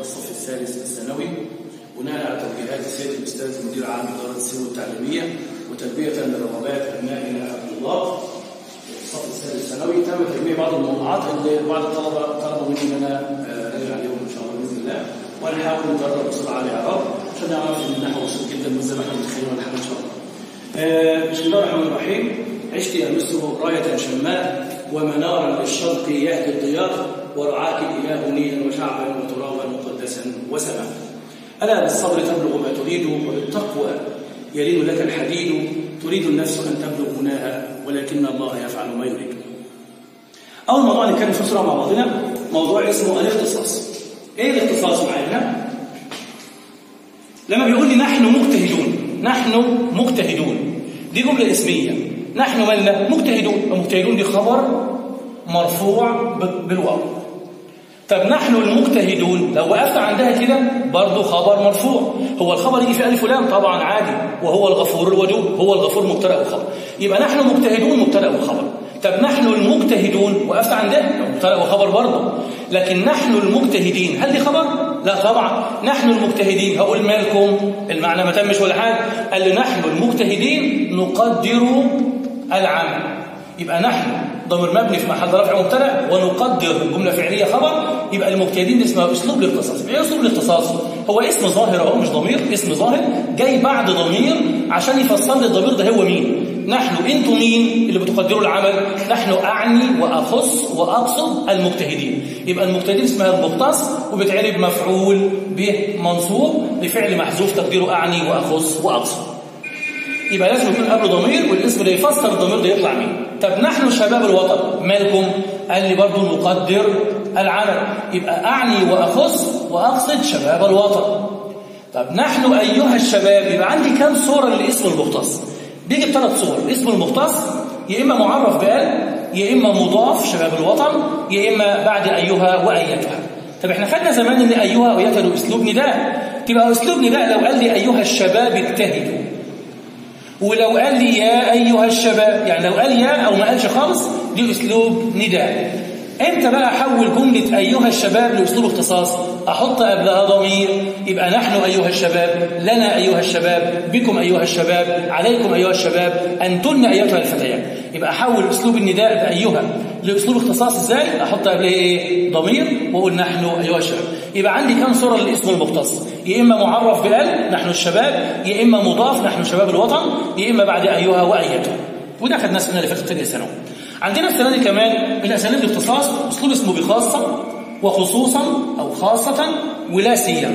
الصف الثالث الثانوي بناء على توجيهات السيد الاستاذ المدير العام لاداره السير والتعليميه وتلبيه لرغبات ابنائنا الطلاب الصف الثالث الثانوي تم تجميع بعض الموضوعات اللي بعض الطلبه طلبوا مني ان انا راجع عليهم ان شاء الله باذن الله ونحاول نجرب بسرعه على الاعراب عشان نعرف ان النحو بسيط جدا مش زي ما احنا متخيلين ولا حاجه ان شاء الله. آه، بسم الله الرحمن الرحيم عشت امسه رايه شماء ومنارا للشرق يهدي الضياء ورعاك الاله نيلا وشعبا وترابا مقدسا وسماء. الا بالصبر تبلغ ما تريد وبالتقوى يلين لك الحديد تريد النفس ان تبلغ مناها ولكن الله يفعل ما يريد. اول موضوع نتكلم فيه بسرعه مع بعضنا موضوع اسمه الاختصاص. ايه الاختصاص معانا؟ لما بيقول لي نحن مجتهدون نحن مجتهدون دي جملة اسمية نحن مالنا مجتهدون المجتهدون دي خبر مرفوع بالواو طب نحن المجتهدون لو وقفت عندها كده برضه خبر مرفوع هو الخبر يجي في الف ولام طبعا عادي وهو الغفور الودود هو الغفور مبتدا وخبر يبقى نحن مجتهدون مبتدا وخبر طب نحن المجتهدون وقفت عندها مبتدا وخبر برضه لكن نحن المجتهدين هل دي خبر لا طبعا نحن المجتهدين هقول مالكم المعنى ما تمش ولا حاجه قال لي نحن المجتهدين نقدر العمل يبقى نحن ضمير مبني في محل رفع مبتدا ونقدر جمله فعليه خبر يبقى المجتهدين اسمها اسلوب الاختصاص ايه اسلوب الاختصاص هو اسم ظاهر اهو مش ضمير اسم ظاهر جاي بعد ضمير عشان يفسر لي الضمير ده هو مين نحن انتوا مين اللي بتقدروا العمل نحن اعني واخص واقصد المجتهدين يبقى المجتهدين اسمها المختص وبتعرب مفعول به منصوب لفعل محذوف تقديره اعني واخص واقصد يبقى لازم يكون قبله ضمير والاسم ده يفسر الضمير ده يطلع مين طب نحن شباب الوطن مالكم قال لي برضه نقدر العمل يبقى اعني واخص واقصد شباب الوطن طب نحن ايها الشباب يبقى عندي كام صوره للاسم المختص بيجي بثلاث صور الاسم المختص يا اما معرف بال يا اما مضاف شباب الوطن يا اما بعد ايها وايتها طب احنا خدنا زمان ان ايها وايتها له اسلوب نداء تبقى اسلوب نداء لو قال لي ايها الشباب اجتهدوا ولو قال لي يا أيها الشباب يعني لو قال يا أو ما قالش خالص دي أسلوب نداء امتى بقى أحول جملة أيها الشباب لأسلوب اختصاص أحط قبلها ضمير يبقى نحن أيها الشباب لنا أيها الشباب بكم أيها الشباب عليكم أيها الشباب أنتن أيتها الفتيات يبقى أحول أسلوب النداء بأيها لأسلوب اختصاص إزاي أحط قبلها إيه ضمير وأقول نحن أيها الشباب يبقى عندي كم صورة للاسم المختص يا إما معرف بال نحن الشباب يا إما مضاف نحن شباب الوطن يا إما بعد أيها وأيتها وده خدناه السنة اللي فاتت تانية ثانوي عندنا السنة دي كمان من أساليب الاختصاص أسلوب اسمه بخاصة وخصوصا أو خاصة ولا سيما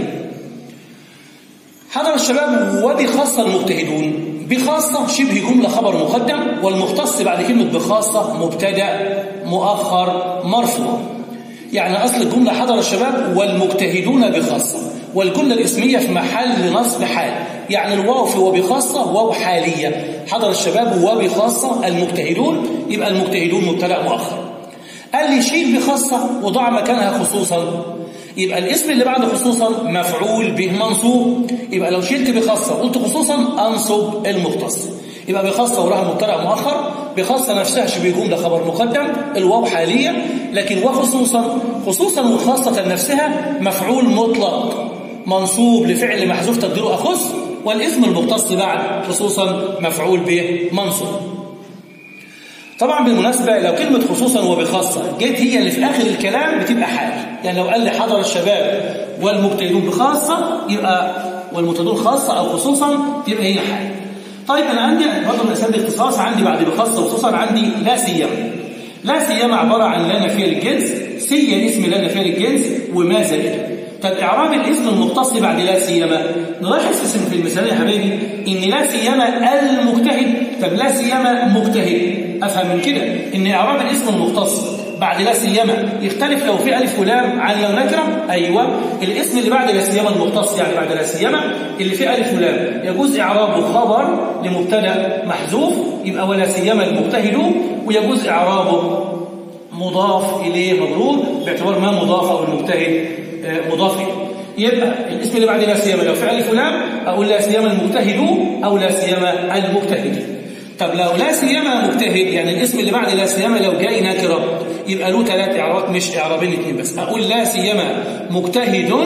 حضر الشباب وبخاصة المجتهدون بخاصة شبه جملة خبر مقدم والمختص بعد كلمة بخاصة مبتدأ مؤخر مرفوع يعني أصل الجملة حضر الشباب والمجتهدون بخاصة والجملة الاسمية في محل نصب حال يعني الواو في وبخاصة واو حالية حضر الشباب وبخاصة المجتهدون يبقى المجتهدون مبتدأ مؤخر قال لي شيل بخاصة وضع مكانها خصوصا يبقى الاسم اللي بعد خصوصا مفعول به منصوب يبقى لو شلت بخاصة قلت خصوصا أنصب المختص يبقى بخاصة وراها مبتدأ مؤخر بخاصة نفسها شبه جملة خبر مقدم الواو حالية لكن وخصوصا خصوصا وخاصة نفسها مفعول مطلق منصوب لفعل محذوف تقديره أخص والاسم المختص بعد خصوصا مفعول به منصوب طبعا بالمناسبة لو كلمة خصوصا وبخاصة جت هي اللي في آخر الكلام بتبقى حال يعني لو قال لي حضر الشباب والمبتدئون بخاصة يبقى والمبتدئون خاصة أو خصوصا تبقى هي حال طيب أنا عندي برضه من أسباب الاختصاص عندي بعد بخاصة وخصوصا عندي لا سيما لا سيما عبارة عن لا نفير الجنس سي اسم لا نفير الجنس وما زائد طب إعراب الاسم المختص بعد لا سيما نلاحظ اسم في المثال يا حبيبي إن لا سيما المجتهد طب لا سيما مجتهد أفهم من كده إن إعراب الاسم المختص بعد لا سيما يختلف لو في ألف ولام عن لو نكرة أيوة الاسم اللي بعد لا سيما المختص يعني بعد لا سيما اللي فيه ألف ولام يجوز إعرابه خبر لمبتدا محذوف يبقى ولا سيما المجتهد ويجوز إعرابه مضاف إليه مضروب باعتبار ما مضاف أو المجتهد مضاف إليه يبقى الاسم اللي بعد لا سيما لو في ألف ولام أقول لا سيما المجتهد أو لا سيما المجتهدين طب لو لا سيما مجتهد يعني الاسم اللي بعد لا سيما لو جاي نكره يبقى له ثلاث اعرابات مش اعرابين اثنين بس اقول لا سيما مجتهد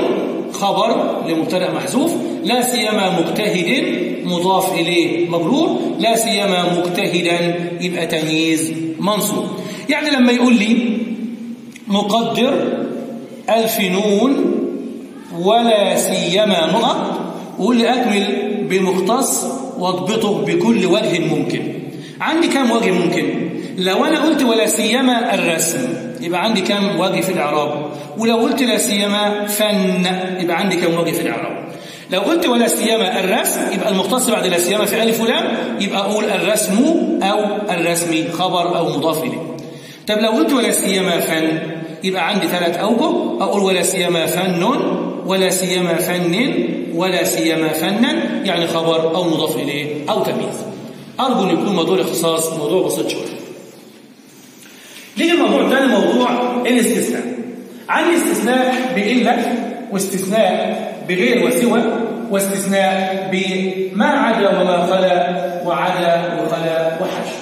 خبر لمبتدا محذوف لا سيما مجتهد مضاف إليه مجرور لا سيما مجتهدا يبقى تمييز منصوب يعني لما يقول لي نقدر ألف نون ولا سيما نقط وقول لي أكمل بمختص واضبطه بكل وجه ممكن عندي كم وجه ممكن لو أنا قلت ولا سيما الرسم يبقى عندي كم وجه في الإعراب ولو قلت لا سيما فن يبقى عندي كم وجه في الإعراب لو قلت ولا سيما الرسم يبقى المختص بعد لا سيما في ألف ولام يبقى أقول الرسم أو الرسمي خبر أو مضاف إليه طب لو قلت ولا سيما فن يبقى عندي ثلاث أوجه أقول ولا سيما فن ولا سيما فن ولا سيما فنا يعني خبر أو مضاف إليه أو تمييز أرجو أن يكون موضوع الاختصاص موضوع بسيط شوية نيجي الموضوع الثاني موضوع الاستثناء عندي استثناء بإلا واستثناء بغير وسوى واستثناء بما عدا وما خلا وعدا وخلا وحاشا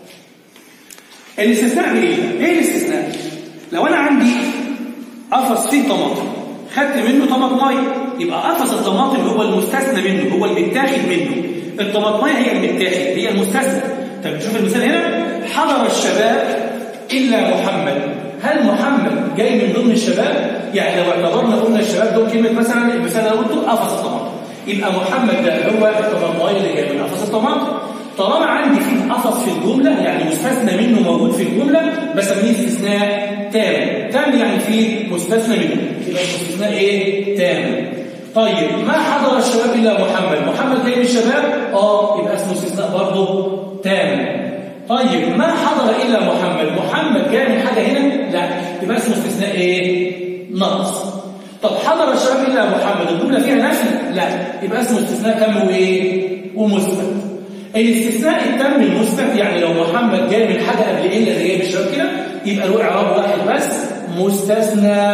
الاستثناء بإيه؟ ايه الاستثناء؟ لو أنا عندي قفص فيه طماطم خدت منه طماطمايه يبقى قفص الطماطم هو المستثنى منه هو المتاخد منه الطماطمايه هي المتاخد هي المستثنى طب نشوف المثال هنا حضر الشباب إلا محمد هل محمد جاي من ضمن الشباب؟ يعني لو اعتبرنا قلنا الشباب دول كلمة مثلا المثال اللي قلته قفص الطماطم يبقى محمد ده هو الطماطمايه اللي جاي من قفص الطماطم طالما عندي فيه قفص في الجملة يعني مستثنى منه موجود في الجملة بسميه استثناء تام تام يعني فيه مستثنى منه يبقى استثناء ايه تام طيب ما حضر الشباب الا محمد محمد جاي من الشباب اه يبقى اسمه استثناء برضه تام طيب ما حضر الا محمد محمد جاي من حاجه هنا لا يبقى اسمه استثناء ايه نقص طب حضر الشباب الا محمد الجمله فيها نفي لا يبقى اسمه استثناء تام وايه ومثبت الاستثناء التام المثبت يعني لو محمد جاي من حاجه قبل الا اللي جاي بالشباب كده يبقى له اعراب واحد بس مستثنى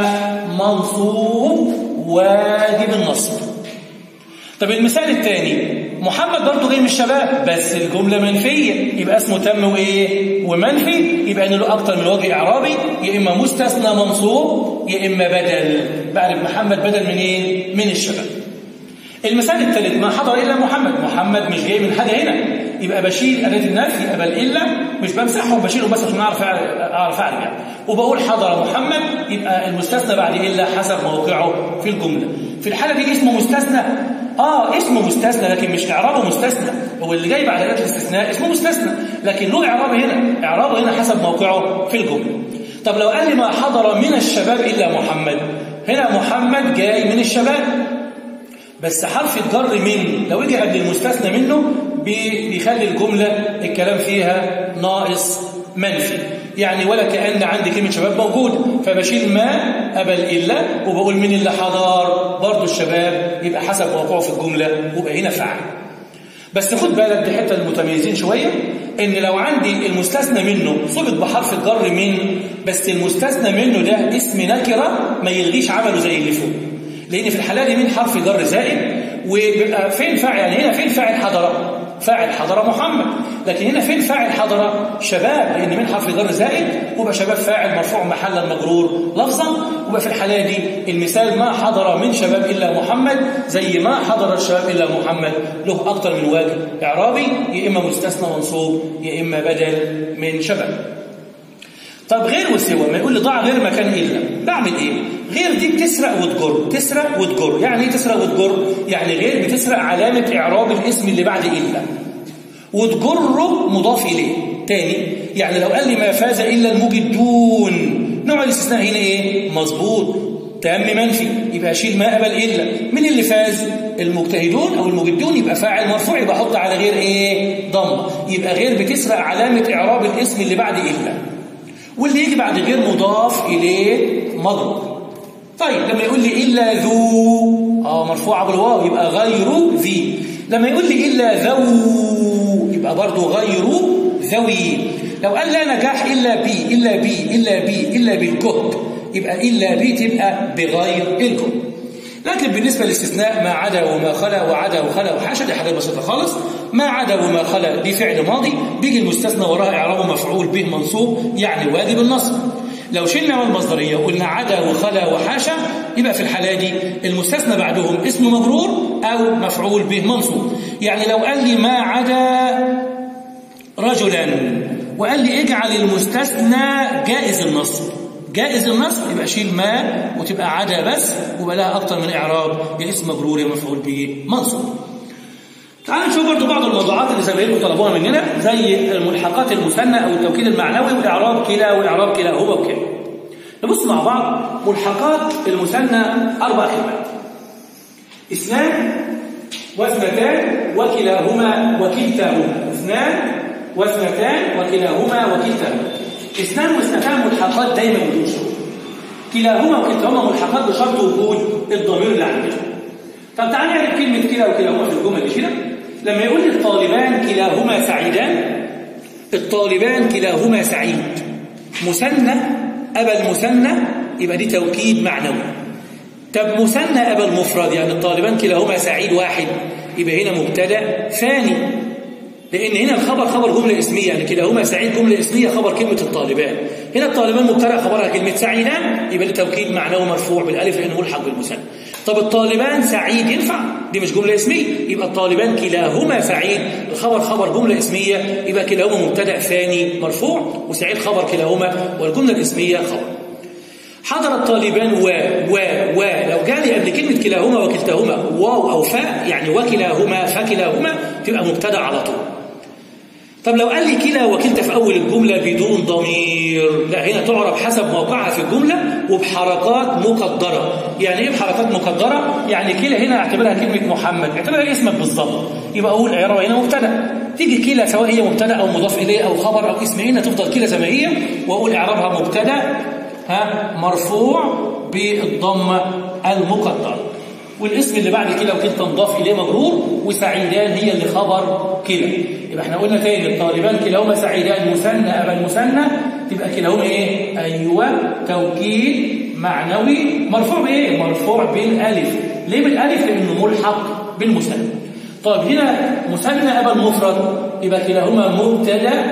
منصوب واجب النصب طب المثال الثاني محمد برضه جاي من الشباب بس الجمله منفيه يبقى اسمه تم وايه ومنفي يبقى ان له اكتر من وجه اعرابي يا اما مستثنى منصوب يا اما بدل بعرف محمد بدل من ايه من الشباب المثال الثالث ما حضر الا محمد محمد مش جاي من حاجه هنا يبقى بشيل اداه النفي قبل الا مش بمسحه وبشيله بس عشان اعرف اعرف اعرف يعني وبقول حضر محمد يبقى المستثنى بعد الا حسب موقعه في الجمله في الحاله دي اسمه مستثنى اه اسمه مستثنى لكن مش اعرابه مستثنى هو اللي جاي بعد اداه الاستثناء اسمه مستثنى لكن له اعراب هنا اعرابه هنا حسب موقعه في الجمله طب لو قال لي ما حضر من الشباب الا محمد هنا محمد جاي من الشباب بس حرف الجر من لو يجي قبل المستثنى منه بيخلي الجملة الكلام فيها ناقص منفي يعني ولا كأن عندي كلمة شباب موجودة فبشيل ما قبل إلا وبقول من اللي حضر برضو الشباب يبقى حسب موقعه في الجملة ويبقى هنا فعل بس خد بالك دي حته المتميزين شويه ان لو عندي المستثنى منه صبت بحرف الجر من بس المستثنى منه ده اسم نكره ما يلغيش عمله زي اللي فوق لان في الحاله دي من حرف جر زائد وبيبقى فين فاعل يعني هنا فين فاعل حضر فاعل حضر محمد لكن هنا فين فاعل حضر شباب لان من حرف جر زائد وبقى شباب فاعل مرفوع محلا مجرور لفظا وبقى في الحاله دي المثال ما حضر من شباب الا محمد زي ما حضر الشباب الا محمد له اكتر من وجه اعرابي يا اما مستثنى منصوب يا اما بدل من شباب طب غير وسوى ما يقول لي ضع غير مكان الا بعمل ايه غير دي بتسرق وتجر تسرق وتجر يعني ايه تسرق وتجر يعني غير بتسرق علامه اعراب الاسم اللي بعد الا وتجره مضاف اليه تاني يعني لو قال لي ما فاز الا المجدون نوع الاستثناء هنا ايه مظبوط تام منفي يبقى اشيل ما قبل الا مين اللي فاز المجتهدون او المجدون يبقى فاعل مرفوع يبقى احط على غير ايه ضم يبقى غير بتسرق علامه اعراب الاسم اللي بعد الا واللي يجي بعد غير مضاف إليه مضروب طيب لما يقول لي إلا ذو آه مرفوعة بالواو يبقى غير ذي لما يقول لي إلا ذو يبقى برضو غير ذوي لو قال لا نجاح إلا بي إلا بي إلا بي إلا بالجهد يبقى إلا بي تبقى بغير الجهد لكن بالنسبة للاستثناء ما عدا وما خلا وعدا وخلا وحاشا دي حاجات بسيطة خالص ما عدا وما خلا دي فعل ماضي بيجي المستثنى وراها إعرابه مفعول به منصوب يعني واجب النصب لو شلنا من المصدريه وقلنا عدا وخلا وحاشا يبقى في الحاله دي المستثنى بعدهم اسم مجرور او مفعول به منصوب يعني لو قال لي ما عدا رجلا وقال لي اجعل المستثنى جائز النصب جائز النصب يبقى شيل ما وتبقى عدا بس ويبقى لها اكتر من اعراب يا اسم مجرور يا مفعول به منصوب تعالوا نشوف برضو بعض الموضوعات اللي زمايلكم طلبوها مننا زي الملحقات المثنى او التوكيد المعنوي والاعراب كلا واعراب كلاهما وكلا نبص مع بعض ملحقات المثنى اربع كلمات اثنان واثنتان وكلاهما وكلتاهما اثنان واثنتان وكلاهما وكلتاهما اثنان واثنتان ملحقات دايما بدون شروط كلاهما وكلتاهما ملحقات بشرط وجود الضمير اللي عندنا طب تعال نعرف كلمة كلا وكلاهما في الجمل دي كده لما يقول لي الطالبان كلاهما سعيدان الطالبان كلاهما سعيد مثنى أبا المثنى يبقى دي توكيد معنوي طب مثنى أبا المفرد يعني الطالبان كلاهما سعيد واحد يبقى هنا مبتدا ثاني لأن هنا الخبر خبر جملة اسمية يعني كلاهما سعيد جملة اسمية خبر كلمة الطالبان هنا الطالبان مبتدا خبرها كلمة سعيدان يبقى ده توكيد معنوي مرفوع بالألف لأنه ملحق بالمثنى طب الطالبان سعيد ينفع دي مش جملة اسمية يبقى الطالبان كلاهما سعيد الخبر خبر جملة اسمية يبقى كلاهما مبتدا ثاني مرفوع وسعيد خبر كلاهما والجملة الاسمية خبر حضر الطالبان و و و لو جالي قبل كلمة كلاهما وكلتاهما واو أو فاء يعني وكلاهما فكلاهما تبقى مبتدا على طول طب لو قال لي كلا وكلتا في أول الجملة بدون ضمير لا هنا تعرف حسب موقعها في الجملة وبحركات مقدرة يعني إيه بحركات مقدرة؟ يعني كلا هنا اعتبرها كلمة محمد اعتبرها اسمك بالظبط يبقى أقول إعرابها هنا مبتدا تيجي كلا سواء هي مبتدا أو مضاف إليه أو خبر أو اسم هنا تفضل كلا زي ما هي وأقول إعرابها مبتدا ها مرفوع بالضمة المقدرة والاسم اللي بعد كده وكده تنضاف إليه مجرور وسعيدان هي اللي خبر كلا يبقى احنا قلنا تاني الطالبان كلاهما سعيدان مثنى أبا المثنى تبقى كلاهما ايه أيوة توكيد معنوي مرفوع بايه مرفوع بالالف ليه بالالف لانه ملحق بالمثنى طيب هنا مثنى أبا المفرد يبقى كلاهما مبتدا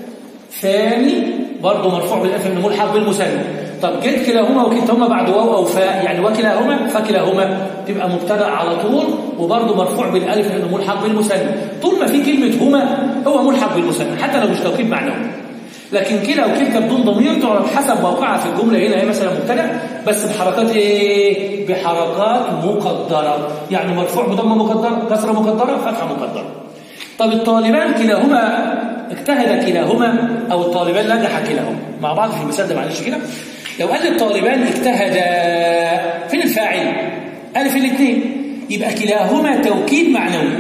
ثاني برضه مرفوع بالالف لانه ملحق بالمثنى طب جيت كلاهما وكلتهما بعد واو او فاء يعني وكلاهما فكلاهما تبقى مبتدا على طول وبرضه مرفوع بالالف لانه ملحق بالمثنى طول ما في كلمه هما هو ملحق بالمثنى حتى لو مش توكيد معنوي لكن كلا وكلتا بدون ضمير تعرف حسب موقعها في الجمله هنا هي مثلا مبتدا بس بحركات ايه بحركات مقدره يعني مرفوع بضمه مقدره كسره مقدره فتحه مقدره طب الطالبان كلاهما اجتهد كلاهما او الطالبان نجح كلاهما مع بعض في المثال ده معلش كده لو قال الطالبان اجتهد فين الفاعل ألف الاثنين يبقى كلاهما توكيد معنوي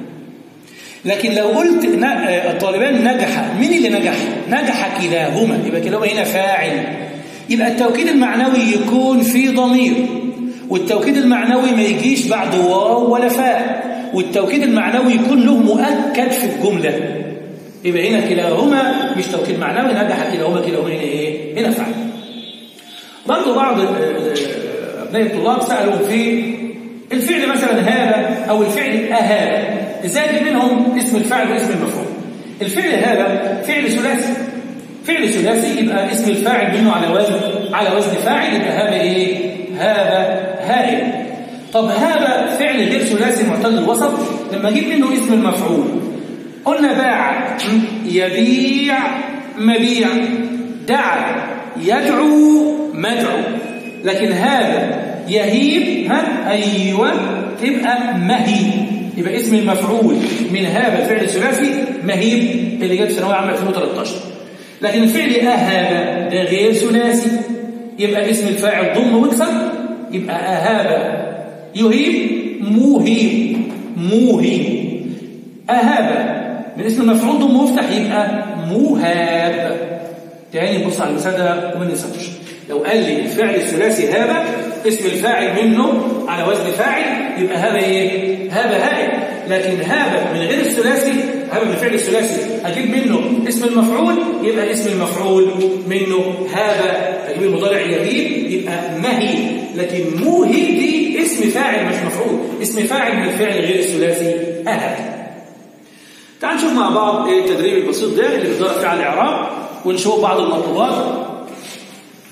لكن لو قلت الطالبان نجح مين اللي نجح نجح كلاهما يبقى كلاهما هنا فاعل يبقى التوكيد المعنوي يكون في ضمير والتوكيد المعنوي ما يجيش بعد واو ولا فاء والتوكيد المعنوي يكون له مؤكد في الجملة يبقى هنا كلاهما مش توكيد معنوي نجح كلاهما كلاهما هنا ايه هنا فاعل برضه بعض ابناء الطلاب سالوا في الفعل مثلا هذا او الفعل اهذا ازاي اجيب منهم اسم الفاعل واسم المفعول الفعل هذا فعل ثلاثي فعل ثلاثي يبقى اسم الفاعل منه على وزن على وزن فاعل يبقى هذا ايه هذا هائل طب هذا فعل غير ثلاثي معتل الوسط لما اجيب منه اسم المفعول قلنا باع يبيع مبيع دعا يدعو مدعو لكن هذا يهيب ها ايوه تبقى مهيب يبقى اسم المفعول من هذا الفعل الثلاثي مهيب اللي جاب ثانويه عامه 2013 لكن الفعل اهاب ده غير ثلاثي يبقى اسم الفاعل ضم واكسر يبقى اهاب يهيب موهيب موهيب اهاب من اسم المفعول ضم وافتح يبقى موهاب تاني نبص على المثال ده وما ننساش لو قال لي الفعل الثلاثي هذا اسم الفاعل منه على وزن فاعل يبقى هذا ايه هذا هائل لكن هذا من غير الثلاثي هذا من الفعل الثلاثي اجيب منه اسم المفعول يبقى اسم المفعول منه هذا اجيب المضارع يهيب يبقى مهي لكن موهي دي اسم فاعل مش مفعول اسم فاعل من الفعل غير الثلاثي اهل تعال نشوف مع بعض ايه التدريب البسيط ده اللي بيدور فيه على الاعراب ونشوف بعض المطلوبات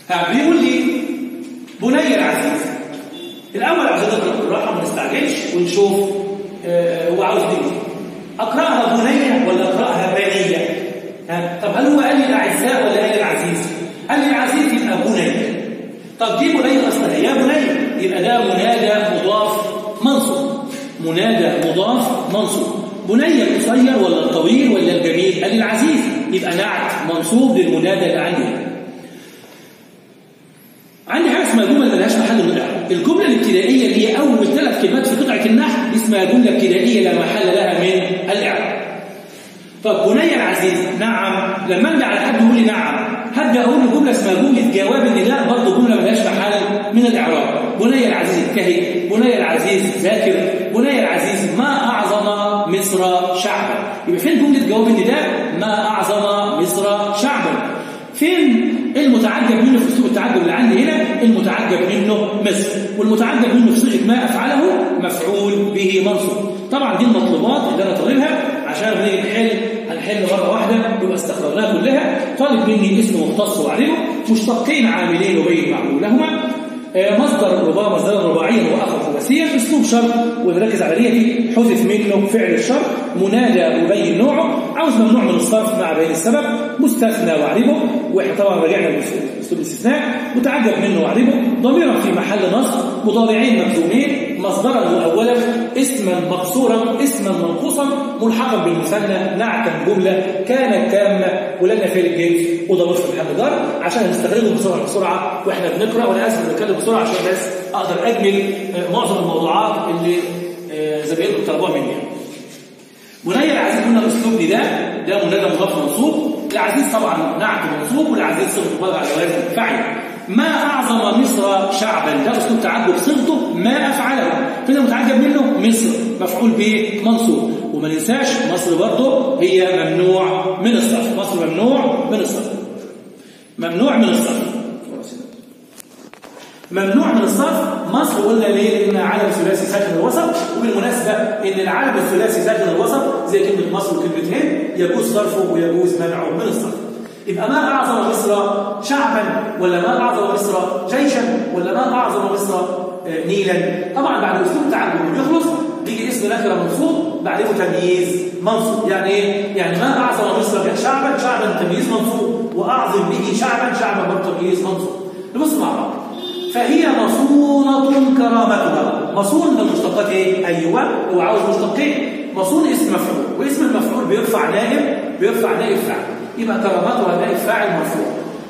ها بيقول لي بني العزيز الاول عشان نقرا بالراحه ما نستعجلش ونشوف آه هو عاوز ايه اقراها بنيه ولا اقراها بنيه ها طب هل هو قال لي الاعزاء ولا قال لي العزيز قال لي العزيز يبقى بني طب دي بني اصلا يا بني يبقى ده منادى مضاف منصوب منادى مضاف منصوب بني القصير ولا الطويل ولا الجميل قال لي العزيز يبقى نعت منصوب للمنادى اللي عندي عندي حاجه اسمها جمله ملهاش محل من الاعراب الجمله الابتدائيه اللي هي اول ثلاث كلمات في قطعه النحو اسمها جمله ابتدائيه لا محل لها من الاعراب طب بني العزيز نعم لما ارجع على حد يقول لي نعم هبدا اقول له جمله اسمها جمله جواب النداء برضه جمله ملهاش محل من الاعراب بني العزيز كهي بني العزيز ذاكر بني العزيز ما اعظم مصر شعبا يبقى فين جمله جواب النداء ما اعظم مصر شعبا فين المتعجب منه في اسلوب التعجب اللي عندي هنا المتعجب منه مصر والمتعجب منه في صيغه ما افعله مفعول به منصوب طبعا دي المطلوبات اللي انا طالبها عشان لما نيجي نحل هنحل مره واحده يبقى استخرجناها كلها طالب مني اسم مختص وعليه مشتقين عاملين وبين معمولهما مصدر رباعي مصدرا رباعيا واخر ثلاثيا اسلوب شرط ونركز على دي حذف منه فعل الشرط منادى مبين نوعه عاوز ممنوع من الصرف مع بيان السبب مستثنى وعربه واحنا طبعا رجعنا لاسلوب الاستثناء متعجب منه وعربه ضميرا في محل نصب مضارعين مجزومين مصدرا واولا اسما مقصورا اسما منقوصا ملحقا بالمثنى نعتا جمله كانت تامه ولنا فعل الجنس وضمير في محل جر عشان نستغله بسرعه بسرعه واحنا بنقرا وانا اسف بنتكلم بسرعه عشان بس اقدر اجمل معظم الموضوعات اللي زمايلكم طلبوها مني منير العزيز قلنا الاسلوب ده ده منادى مضاف منصوب العزيز طبعا نعت منصوب والعزيز صيغه مبالغه على وزن فعل ما اعظم مصر شعبا ده اسلوب تعجب صيغته ما افعله كده متعجب منه مصر مفعول به منصوب وما ننساش مصر برضه هي ممنوع من الصرف مصر ممنوع من الصرف ممنوع من الصرف ممنوع من الصرف مصر قلنا ليه؟ لأنها علم ثلاثي ساكن الوسط وبالمناسبة إن العلم الثلاثي ساكن الوسط زي كلمة مصر وكلمة هند يجوز صرفه ويجوز منعه من الصرف يبقى ما أعظم مصر شعبا ولا ما أعظم مصر جيشا ولا ما أعظم مصر نيلا طبعا بعد أسلوب التعجب بيخلص بيجي اسم نكرة منصوب بعدين تمييز منصوب يعني ايه؟ يعني ما أعظم مصر شعبا شعبا تمييز منصوب وأعظم به شعبا شعبا برضه تمييز منصوب نبص مع بعض فهي مصونة كرامتها مصون من المشتقات ايه؟ ايوه هو عاوز مشتقين مصون اسم مفعول واسم المفعول بيرفع نائب بيرفع نائب فاعل يبقى كرامتها نائب فاعل مرفوع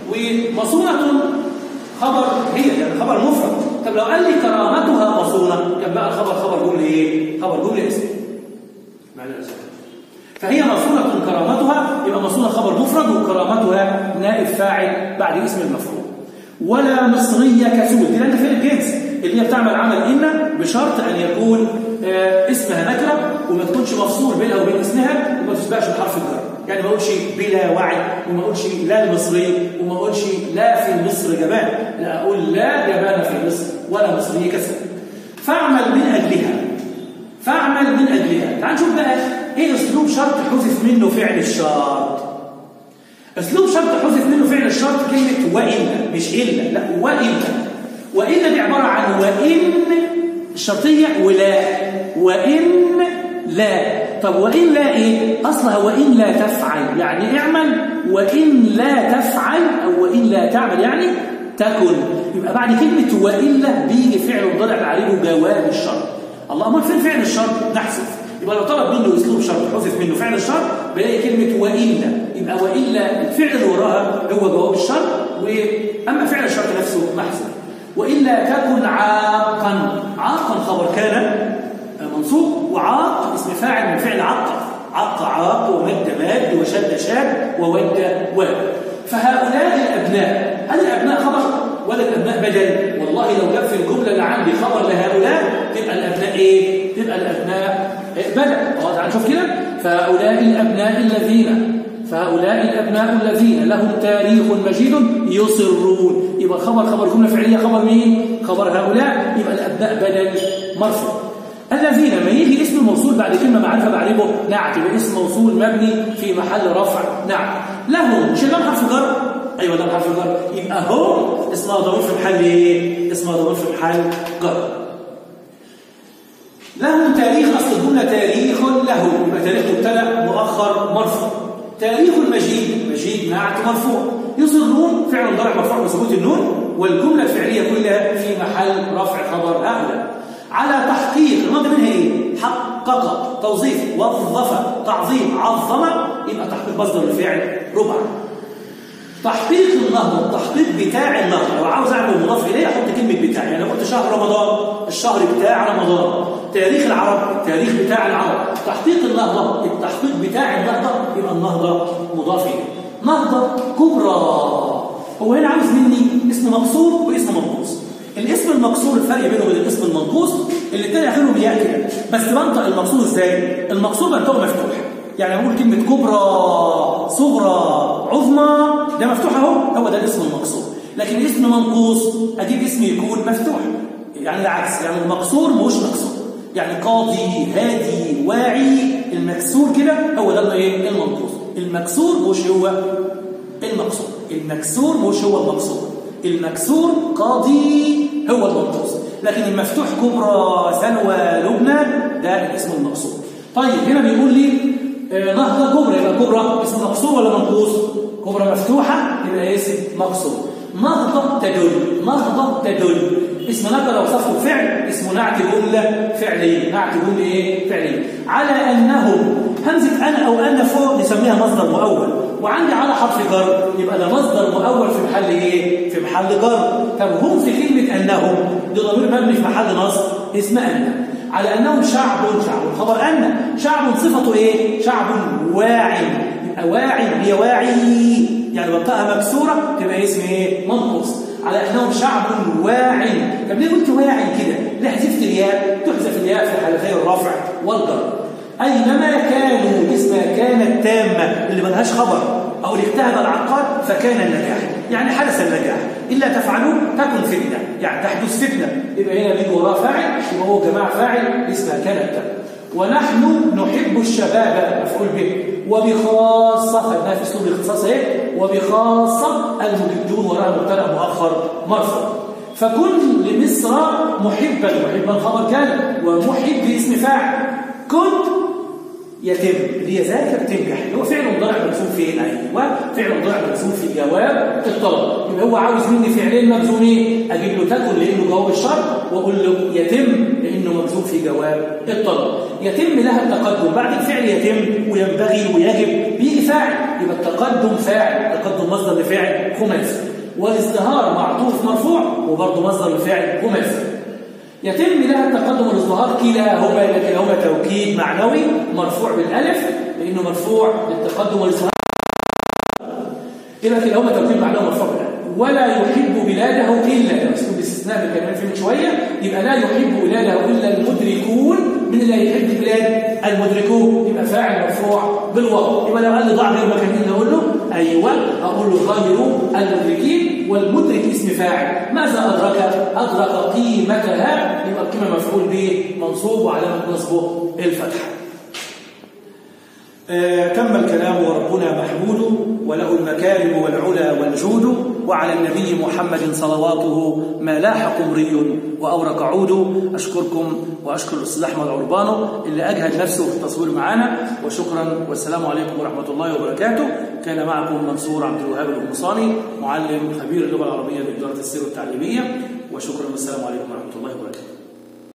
ومصونة خبر هي يعني خبر مفرد طب لو قال لي كرامتها مصونة كان بقى الخبر خبر جملة ايه؟ خبر جملة اسم معنى فهي مصونة كرامتها يبقى مصونة خبر مفرد وكرامتها نائب فاعل بعد اسم المفعول ولا مصرية كسول دي لأن فين الجنس اللي هي بتعمل عمل إن بشرط أن يكون آه اسمها نكرة وما تكونش مفصول بينها وبين اسمها وما تسبقش بحرف الجر يعني ما اقولش بلا وعي وما اقولش لا المصري وما اقولش لا في مصر جبان لا اقول لا جبان في مصر ولا مصرية كسول فاعمل من أجلها فاعمل من أجلها تعال نشوف بقى ايه اسلوب شرط حذف منه فعل الشرط اسلوب شرط حذف منه فعل الشرط كلمه وان مش الا لا وان وان دي عباره عن وان الشرطيه ولا وان لا طب وان لا ايه اصلها وان لا تفعل يعني اعمل وان لا تفعل او وان لا تعمل يعني تكن يبقى بعد كلمه والا بيجي فعل مضارع بعربه جواب الشرط الله امال فين فعل الشرط نحذف يبقى لو طلب منه اسلوب شرط حذف منه فعل الشرط بلاقي كلمه والا يبقى والا الفعل اللي وراها هو جواب الشرط واما فعل الشرط نفسه محذوف والا تكن عاقا عاقا خبر كان منصوب وعاق اسم فاعل من فعل عق عق عاق ومد ماد وشد شاد وود ود فهؤلاء الابناء هل الابناء خبر ولا الابناء بدل والله لو جاب في الجمله اللي عندي خبر لهؤلاء تبقى الابناء ايه تبقى الابناء بدل اه تعال نشوف كده فهؤلاء الابناء الذين فهؤلاء الابناء الذين لهم تاريخ مجيد يصرون يبقى خبر خبر جمله فعليه خبر مين خبر هؤلاء يبقى الابناء بدل مرفوع الذين ما يجي اسم موصول بعد كلمه معرفه بعربه نعت يبقى اسم موصول مبني في محل رفع نعم لهم مش لهم حرف جر ايوه لهم حرف جر يبقى هم اسمها ضمير في محل ايه اسمها ضمير في محل جر له تاريخ اصل الجمله تاريخ له يبقى تاريخ مبتدا مؤخر مرفوع تاريخ المجيء مجيء نعت مرفوع يصرون فعل ضارع مرفوع بثبوت النون والجمله الفعليه كلها في محل رفع خبر اعلى على تحقيق الماضي منها ايه حقق توظيف وظف تعظيم عظم يبقى تحقيق مصدر الفعل ربع تحقيق النهضه التحقيق بتاع النهضه لو عاوز اعمل مضاف اليه احط كلمه بتاع يعني لو قلت شهر رمضان الشهر بتاع رمضان تاريخ العرب تاريخ بتاع العرب تحقيق النهضه التحقيق بتاع النهضه يبقى النهضه مضاف اليه نهضه كبرى هو هنا عاوز مني اسم مقصور واسم منقوص الاسم المكسور الفرق بينه وبين الاسم المنقوص الاثنين اخرهم ياء كده بس بنطق المقصور ازاي المقصور بنطقه مفتوح يعني بقول كلمه كبرى صغرى عظمى ده مفتوح اهو هو ده الاسم المقصور لكن الاسم منقوص اجيب اسم يكون مفتوح يعني العكس يعني المقصور مش مكسور يعني قاضي هادي واعي المكسور كده هو ده ايه المنقوص المكسور مش هو المقصور المكسور مش هو المقصور المكسور قاضي هو المنقوص لكن المفتوح كبرى سلوى لبنى ده الاسم المقصور طيب هنا بيقول لي آه نهضه كبرى يبقى كبرى اسم مقصور ولا منقوص كبرى مفتوحه يبقى اسم مقصور نهضه تدل نهضه تدل اسم نكره وصفه فعل اسمه نعت جمله فعليه نعت جمله ايه فعليه على انهم همزه انا او ان فوق نسميها مصدر مؤول وعندي على حرف جر يبقى ده مصدر مؤول في محل ايه في محل جر طب هم في كلمه انهم ده ضمير مبني في محل نصب اسم ان على انهم شعب شعب خبر ان شعب صفته ايه شعب واعي يبقى واعي هي واعي يعني بنطقها مكسوره تبقى اسم ايه منقوص على انهم شعب واعي طب ليه قلت واعي كده ليه حذفت الياء تحذف الياء في حالتي الرفع والجر اينما كانوا اسمها كانت تامه اللي ملهاش خبر او اللي اجتهد العقاد فكان النجاح يعني حدث النجاح الا تفعلوا تكن فتنه يعني تحدث فتنه يبقى هنا بيجي وراه فاعل يبقى هو جماعه فاعل اسمها كانت تامه ونحن نحب الشباب مفعول به وبخاصة خدناها في اسلوب الاختصاص اهي وبخاصة المجدون وراء مبتدا مؤخر مرفوع فكن لمصر محبا محبا خبر كان ومحب اسم فاعل كنت يتم اللي هي ذاكر تنجح اللي هو فعل مضارع مجزوم فين ايوه فعل مضارع مجزوم في جواب الطلب يبقى هو عاوز مني فعلين مجزومين اجيب له تكن لانه جواب الشرط واقول له يتم لانه مجزوم في جواب الطلب يتم لها التقدم بعد الفعل يتم وينبغي ويجب بيجي فاعل يبقى التقدم فاعل التقدم مصدر لفعل خماسي والازدهار معطوف مرفوع وبرضه مصدر لفعل خماسي يتم لها التقدم والازدهار كلاهما يبقى كلاهما توكيد معنوي مرفوع بالالف لانه مرفوع للتقدم والازدهار يبقى كلاهما توكيد معنوي مرفوع بالالف ولا يحب بلاده الا ده اسلوب الاستثناء اللي كان فيه من شويه يبقى لا يحب بلاده الا المدركون من اللي يحب بلاد المدركون يبقى فاعل مرفوع بالواو يبقى لو قال لي ضع غير مكانين اقول له ايوه اقول له غير المدركين والمدرك اسم فاعل ماذا ادرك ادرك قيمتها يبقى القيمه مفعول به منصوب وعلامه نصبه الفتحه آه كمل كلامه وربنا محمود وله المكارم والعلا والجود وعلى النبي محمد صلواته ما لاح قمري وأورق عود أشكركم وأشكر الأستاذ أحمد عربانو اللي أجهد نفسه في التصوير معنا وشكرا والسلام عليكم ورحمة الله وبركاته كان معكم منصور عبد الوهاب القمصاني معلم خبير اللغة العربية بإدارة السير والتعليمية وشكرا والسلام عليكم ورحمة الله وبركاته